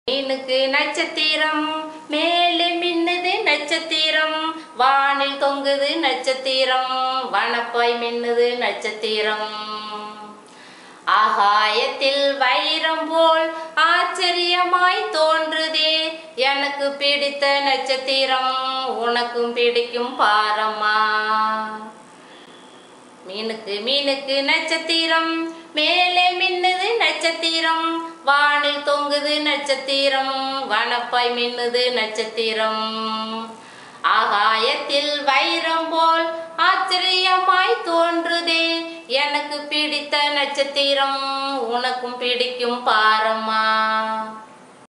மீனுக்கு நட்சத்திரம் மேலே மின்னுது நட்சத்திரம் வானில் தொங்குது நட்சத்திரம் வனப்பாய் மின்னுது நட்சத்திரம் ஆகாயத்தில் வைரம் போல் ஆச்சரியமாய் தோன்றுதே எனக்கு பிடித்த நட்சத்திரம் உனக்கும் பிடிக்கும் பாரம்மா மீனுக்கு மீனுக்கு நட்சத்திரம் மேலே மின்னுது நட்சத்திரம் வானில் தொங்குது நட்சத்திரம் வனப்பாய் மின்னுது நட்சத்திரம் ஆகாயத்தில் வைரம் போல் ஆச்சரியமாய் தோன்றுதே எனக்கு பிடித்த நட்சத்திரம் உனக்கும் பிடிக்கும் பாரம்மா